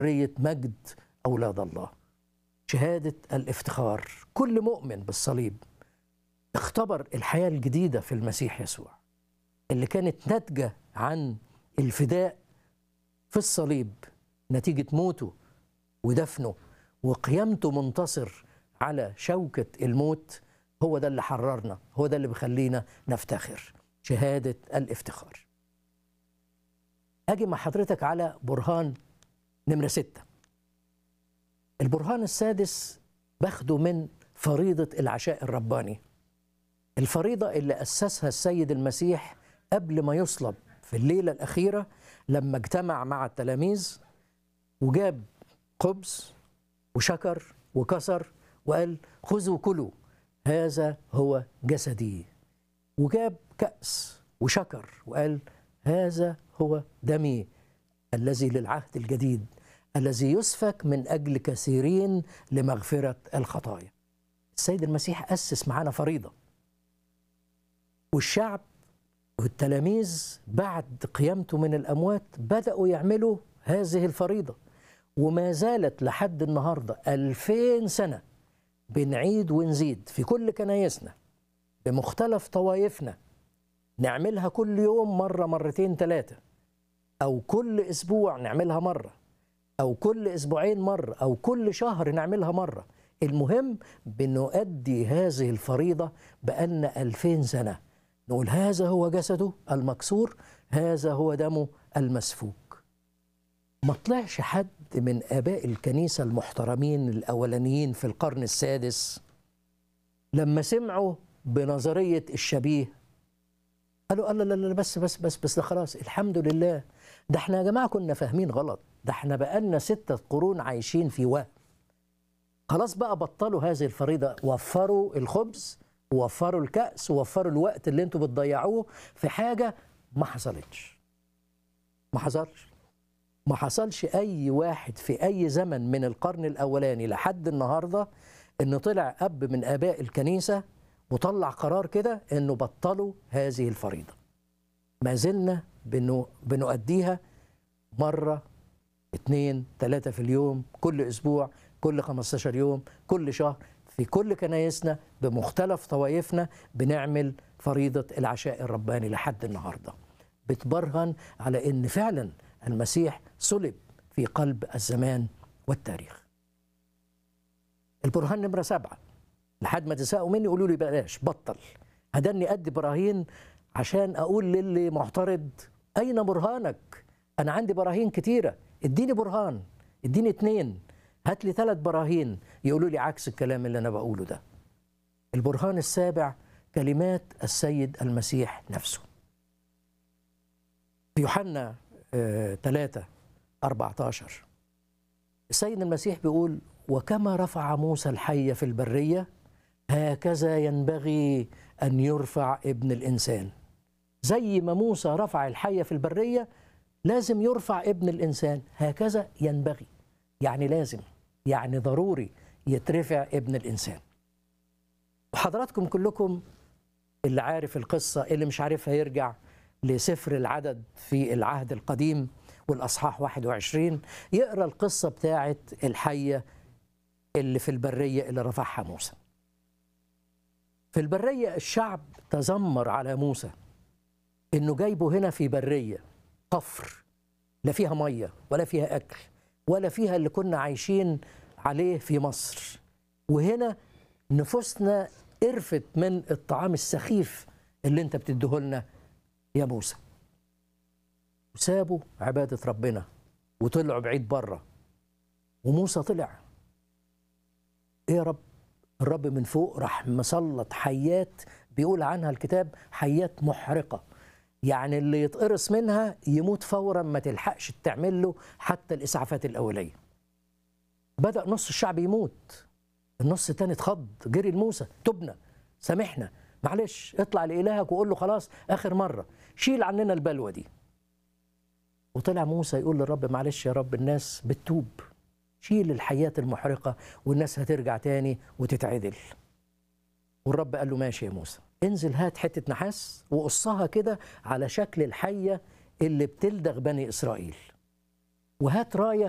حرية مجد أولاد الله شهادة الافتخار كل مؤمن بالصليب اختبر الحياة الجديدة في المسيح يسوع اللي كانت ناتجة عن الفداء في الصليب نتيجة موته ودفنه وقيامته منتصر على شوكة الموت هو ده اللي حررنا هو ده اللي بيخلينا نفتخر شهادة الافتخار أجي مع حضرتك على برهان نمرة ستة البرهان السادس باخده من فريضة العشاء الرباني الفريضة اللي أسسها السيد المسيح قبل ما يصلب في الليلة الأخيرة لما اجتمع مع التلاميذ وجاب خبز وشكر وكسر وقال خذوا كلوا هذا هو جسدي وجاب كأس وشكر وقال هذا هو دمي الذي للعهد الجديد الذي يسفك من أجل كثيرين لمغفرة الخطايا السيد المسيح أسس معانا فريضة والشعب والتلاميذ بعد قيامته من الأموات بدأوا يعملوا هذه الفريضة وما زالت لحد النهاردة ألفين سنة بنعيد ونزيد في كل كنايسنا بمختلف طوائفنا نعملها كل يوم مرة مرتين ثلاثة أو كل أسبوع نعملها مرة أو كل أسبوعين مرة أو كل شهر نعملها مرة المهم بنؤدي هذه الفريضة بأن ألفين سنة نقول هذا هو جسده المكسور هذا هو دمه المسفوك ما طلعش حد من آباء الكنيسة المحترمين الأولانيين في القرن السادس لما سمعوا بنظرية الشبيه قالوا لا لا لا بس بس بس بس ده خلاص الحمد لله ده احنا يا جماعة كنا فاهمين غلط ده احنا بقالنا ستة قرون عايشين في وهم خلاص بقى بطلوا هذه الفريضة وفروا الخبز ووفروا الكأس ووفروا الوقت اللي انتوا بتضيعوه في حاجة ما حصلتش ما حصلش ما حصلش أي واحد في أي زمن من القرن الأولاني لحد النهاردة إنه طلع أب من آباء الكنيسة وطلع قرار كده إنه بطلوا هذه الفريضة ما زلنا بنو بنؤديها مرة اتنين تلاتة في اليوم كل أسبوع كل 15 يوم كل شهر في كل كنايسنا بمختلف طوائفنا بنعمل فريضة العشاء الرباني لحد النهاردة بتبرهن على أن فعلا المسيح صلب في قلب الزمان والتاريخ البرهان نمرة سبعة لحد ما تساءوا مني قولوا لي بلاش بطل هدني أدي براهين عشان أقول للي معترض أين برهانك أنا عندي براهين كتيرة اديني برهان اديني اتنين هات لي ثلاث براهين يقولوا لي عكس الكلام اللي انا بقوله ده البرهان السابع كلمات السيد المسيح نفسه في يوحنا 3 14 السيد المسيح بيقول وكما رفع موسى الحي في البرية هكذا ينبغي أن يرفع ابن الإنسان زي ما موسى رفع الحية في البرية لازم يرفع ابن الإنسان هكذا ينبغي يعني لازم يعني ضروري يترفع ابن الإنسان وحضراتكم كلكم اللي عارف القصة اللي مش عارفها يرجع لسفر العدد في العهد القديم والأصحاح 21 يقرأ القصة بتاعة الحية اللي في البرية اللي رفعها موسى في البرية الشعب تذمر على موسى إنه جايبه هنا في برية قفر لا فيها مية ولا فيها أكل ولا فيها اللي كنا عايشين عليه في مصر وهنا نفوسنا قرفت من الطعام السخيف اللي انت بتديهولنا يا موسى وسابوا عبادة ربنا وطلعوا بعيد بره وموسى طلع ايه يا رب الرب من فوق راح مسلط حيات بيقول عنها الكتاب حيات محرقه يعني اللي يتقرص منها يموت فورا ما تلحقش تعمل له حتى الاسعافات الاوليه بدا نص الشعب يموت النص التاني اتخض جري لموسى تبنا سامحنا معلش اطلع لالهك وقول له خلاص اخر مره شيل عننا البلوه دي وطلع موسى يقول للرب معلش يا رب الناس بتتوب شيل الحياة المحرقة والناس هترجع تاني وتتعدل والرب قال له ماشي يا موسى انزل هات حتة نحاس وقصها كده على شكل الحية اللي بتلدغ بني إسرائيل وهات راية